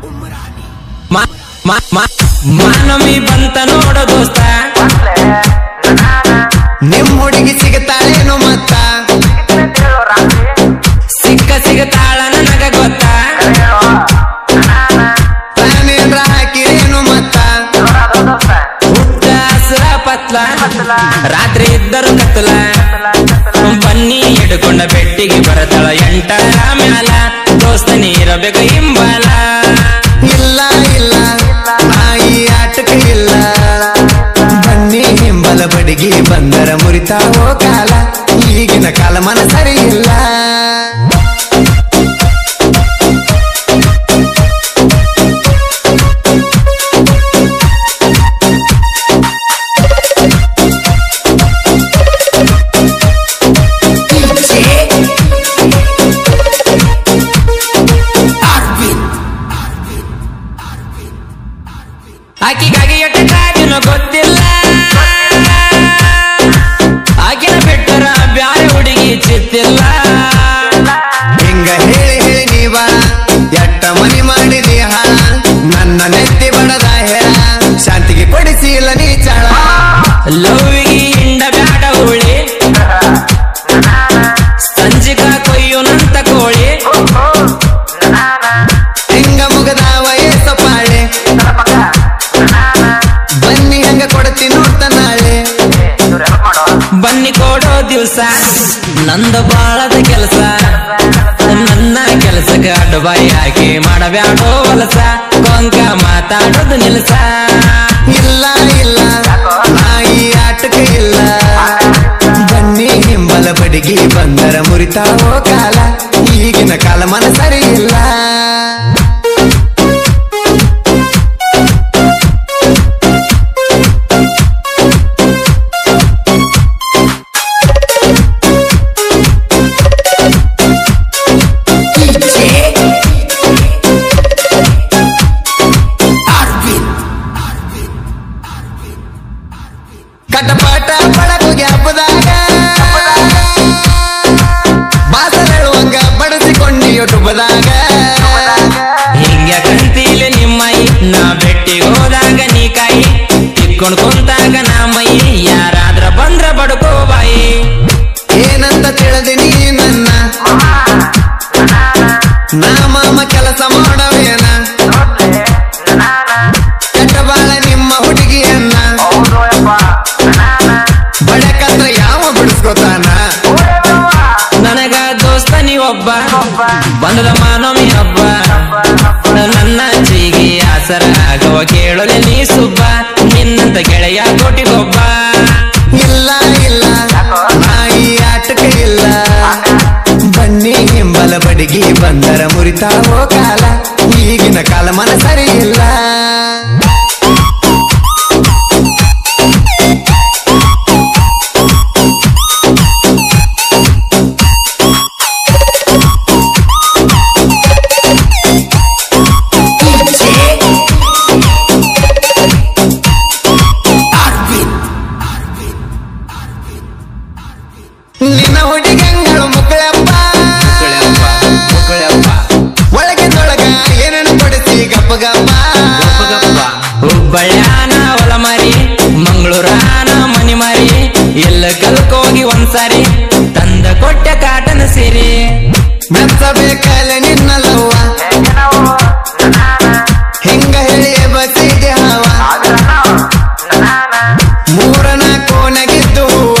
ಮಾ- ಮಾ- ಮಾ- ಮಾನವಿ ಬಂತ ನೋಡ ದೋಸ್ತ ನಿಮ್ ಹುಡುಗಿ ಸಿಗತಾಳೇನು ಮತ್ತ ಸಿಕ್ಕ ಸಿಗತಾಳ ನನಗ ಗೊತ್ತ ಪ್ಲಾನ್ ಏನ್ರ ಹಾಕಿರೇನು ಮತ್ತ ಹುಟ್ಟ ಹಸ್ರ ಪತ್ಲ ರಾತ್ರಿ ಇದ್ದರು ಕತ್ತಲ ಬನ್ನಿ ಹಿಡ್ಕೊಂಡ ಬೆಟ್ಟಿಗೆ ಬರತಾಳ ಎಂಟರ ಮ್ಯಾಲ ದೋಸ್ತ ನೀರಬೇಕ ಹಿಂಬಾಲ ಇಲ್ಲ ಇಲ್ಲ ನಾಯಿ ಆಟಕ್ಕೆ ಇಲ್ಲ ಬನ್ನಿ ಹಿಂಬಲ ಬಡಿಗಿ ಬಂದರ ಮುರಿತಾವೋ ಕಾಲ ಈಗಿನ ಕಾಲ ಮನ ಸರಿ ಇಲ್ಲ ಆಕಿಗಾಗಿ ಎಟ್ಟ ಕಾದಿನೋ ಗೊತ್ತಿಲ್ಲ ಆಕಿನ ಬಿಟ್ಟರ ಬ್ಯಾರೆ ಹುಡುಗಿ ಚಿತ್ತಿಲ್ಲ ಹಿಂಗ ಹೇಳಿ ಹೇಳಿ ನೀವ ಎಟ್ಟ ಮನಿ ಮಾಡಿದಿ ಹಾಳ ನನ್ನ ನೆತ್ತಿ ಬಡದ ಹೇಳ ಶಾಂತಿಗೆ ಕೊಡಿಸಿಲ್ಲ ನೀ ಚಾಳ ಲವ್ವಿಗೆ ಇಂಡ ಬ್ಯಾಡ ಹುಳಿ ಸಂಜಿಕ ಕೊಯ್ಯುನಂತ ಕೋಳಿ ಹೆಂಗ ಮುಗದಾವ ಏಸ ಪಾಳೆ ಬನ್ನಿ ಹೆಂಗ ಕೊಡ್ತಿ ನೋಡ್ತ ನಾಳೆ ಬನ್ನಿ ಕೊಡೋ ದಿವ್ಸ ನಂದು ಬಾಳದ ಕೆಲಸ ನನ್ನ ಕೆಲಸಕ್ಕೆ ಅಡ್ಬಾಯಿ ಹಾಕಿ ಮಾಡಬ್ಯಾಡೋ ವಲಸ ಕೊಂಕ ಮಾತಾಡೋದು ನಿಲ್ಸ ಇಲ್ಲ ಇಲ್ಲ ನಾಯಿ ಆಟಕ್ಕೆ ಇಲ್ಲ ಬನ್ನಿ ಹಿಂಬಲ ಬಡಿಗಿ ಬಂದರ ಮುರಿತಾವೋ ಕಾಲ ಈಗಿನ ಕಾಲ ಮನ ಸರಿ ಇಲ್ಲ ಕಟಪಾಟ ಬಳಗುಗೆ ಹಬ್ಬದಾಗ ಬಾಸಲೆಳುವಂಗ ಬಡಿಸಿಕೊಂಡಿಯೋ ಟುಬದಾಗ ಹಿಂಗ ಕಂತೀಲೆ ನಿಮ್ಮೈ ನಾ ಬೆಟ್ಟಿಗೆ ಹೋದಾಗ ನೀ ಕಾಯಿ ತಿಕ್ಕೊಂಡ್ ಕುಂತಾಗ ನಾ ಮೈ ಯಾರಾದ್ರ ಬಂದ್ರ ಬಡ್ಕೋ ಬಾಯಿ ಏನಂತ ತಿಳಿದಿ ನೀ ನನ್ನ ನಾ ಮಾಮ ಕೆಲಸ ಮಾಡವೇನ ಕಟಬಾಳ ನಿಮ್ಮ ಹುಡುಗಿಯನ್ನ ಬಡಕತ್ರ ಯಾವ ಬಿಡಿಸ್ಕೊತಾನ ನನಗ ದೋಸ್ತ ನೀವೊಬ್ಬ ಬಂದದ ಮಾನವಿ ಹಬ್ಬ ನನ್ನ ಜೀಗಿ ಆಸರ ಆಗವ ಕೇಳಲೆ ನೀ ಸುಬ್ಬ ನಿನ್ನಂತ ಗೆಳೆಯ ಕೋಟಿಗೊಬ್ಬ ಇಲ್ಲ ಇಲ್ಲ ನಾಯಿ ಆಟಕ್ಕೆ ಇಲ್ಲ ಬನ್ನಿ ಹಿಂಬಲ ಬಡಿಗಿ ಬಂದರ ಮುರಿತಾವೋ ಕಾಲ ಈಗಿನ ಕಾಲ ಮನ ಸರಿ ಇಲ್ಲ ನಿನ್ನ ಹುಡುಗಂಗಳು ಮುಕ್ಕಳಪ್ಪ ಒಳಗಿನೊಳಗ ಏನೇನು ಕೊಡಿಸಿ ಗಪ್ಪ ಗಪ್ಪ ಹುಬ್ಬಳ್ಯಾನ ಹೊಲ ಮರಿ ಮಂಗಳೂರಾನ ಮನಿ ಮರಿ ಎಲ್ಲ ಕಲ್ಕೋಗಿ ಒಂದ್ಸಾರಿ ತಂದ ಕೊಟ್ಟ ಕಾಟನ ಸಿರಿ ಮೆಚ್ಚಬೇಕಲ್ಲ ನಿನ್ನ ಲವ್ವ ಹಿಂಗ ಹೇಳಿ ಬಸಿದೆ ಹಾವ ಮೂರನ ಕೋನಗಿದ್ದು ಹೂವ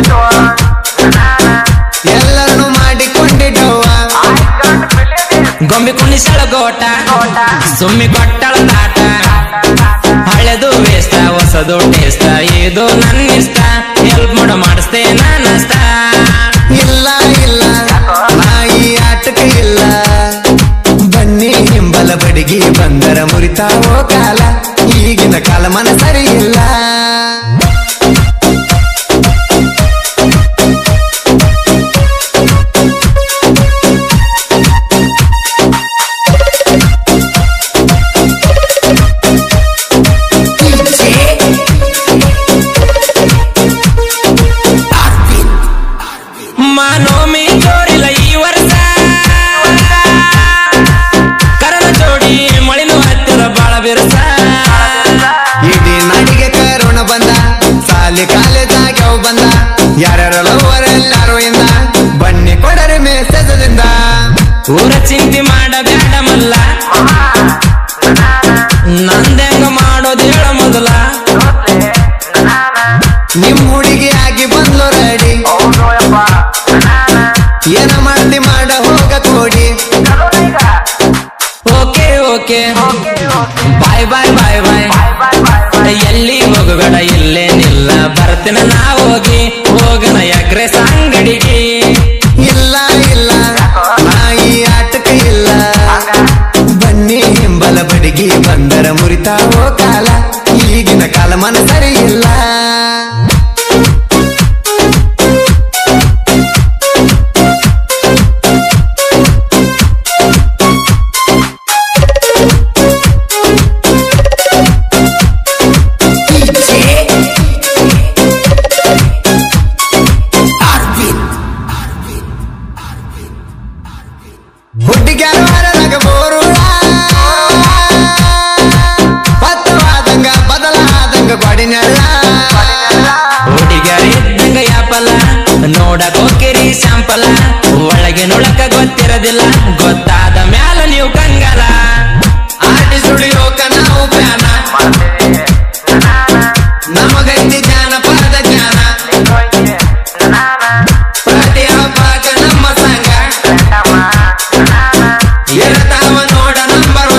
ಎಲ್ಲರನ್ನು ಮಾಡಿಕೊಂಡಿದ್ದವ್ವ ಗೊಂಬೆ ಕುಣಿಸಳ ಗೋಟ ಸುಮ್ಮಿ ಕೊಟ್ಟಳ ತಾಟ ಹಳೆದು ವೇಸ್ತ ಹೊಸದು ಟೇಸ್ತ ಇದು ನನ್ನ ಇಷ್ಟ ಹೆಲ್ಪ್ ಮಾಡ ಮಾಡಿಸ್ತೇ ನಾನಷ್ಟ ಇಲ್ಲ ಇಲ್ಲ ನಾಯಿ ಆಟಕ್ಕೆ ಇಲ್ಲ ಬನ್ನಿ ಹಿಂಬಲ ಬಡಿಗಿ ಬಂದರ ಮುರಿತಾವೋ ಕಾಲ ಈಗಿನ ಕಾಲ ಮನ ಸರಿ ಇಲ್ಲ ಮಾನೋಮಿ ಜೋರಿಲ್ಲ ಈ ವರ್ಷ ಕರನ ಜೋಡಿ ಮಳಿನ ಓಕೆ ಬಾಯ್ ಬಾಯ್ ಬಾಯ್ ಬಾಯ್ ಎಲ್ಲಿ ಹೋಗಬೇಡ ಇಲ್ಲೇ ನಿಲ್ಲ ಬರ್ತೀನ ನಾ ಹೋಗಿ ಹೋಗನ ಎಗ್ರೆಸ್ ಅಂಗಡಿಗೆ ಇಲ್ಲ ಇಲ್ಲ ನಾಯಿ ಆಟಕ್ಕೆ ಇಲ್ಲ ಬನ್ನಿ ಹಿಂಬಲ ಬಡಿಗೆ ಬಂದರ ಮುರಿತಾವೋ ಕಾಲ ಈಗಿನ ಕಾಲ ಮನ ಸರಿ ಇಲ್ಲ ಹುಟ್ಟಿಗ್ಯಾರ ವಾರದಾಗ ಬೋರುಳ ಪತ್ತವಾದಂಗ ಬದಲಾದಂಗ ಗೋಡಿನೆಲ್ಲ ಹುಡುಗ್ಯಾರ ಇದ್ದಂಗ ಯಾಪಲ್ಲ ನೋಡಕ್ ಹೋಗಿರಿ ಶಾಂಪಲ ಒಳಗೆ ನುಳಕ ಗೊತ್ತಿರೋದಿಲ್ಲ ಗೊತ್ತಾದ ಮ್ಯಾಲ ನೀವು ಕಂಗಲ ಆಟಿ ಸುಳಿಯೋಕ ನಾವು ಪ್ಯಾನ ನಮಗೈತಿ ಜಾನಪದ ಜ್ಞಾನ ಪ್ರತಿ ಹಬ್ಬಕ ನಮ್ಮ ಸಂಘ ಇರತಾವ ನೋಡ ನಂಬರ್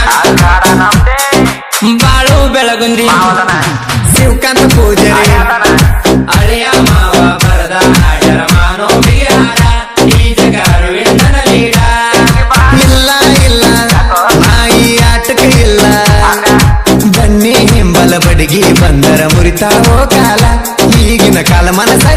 ಒನ್ನ ಬಾಳು ಬೆಳಗುಂದಿ ಶಿವಕಾಂತ ಪೂಜಾರಿ ಅಳಿಯ ಮಾವ ಬರದ ಹಾಡರ ಮಾನೋ ಬಿಹಾರ ಈ ಜಗ ಅರವಿಂದನ ಲೀಡ ಇಲ್ಲ ಇಲ್ಲ ನಾಯಿ ಆಟಕ್ಕೆ ಇಲ್ಲ ಬನ್ನಿ ಹಿಂಬಲ ಬಡಿಗೆ ಬಂದರ ಮುರಿತಾವೋ ಕಾಲ ಈಗಿನ ಕಾಲ ಮನಸ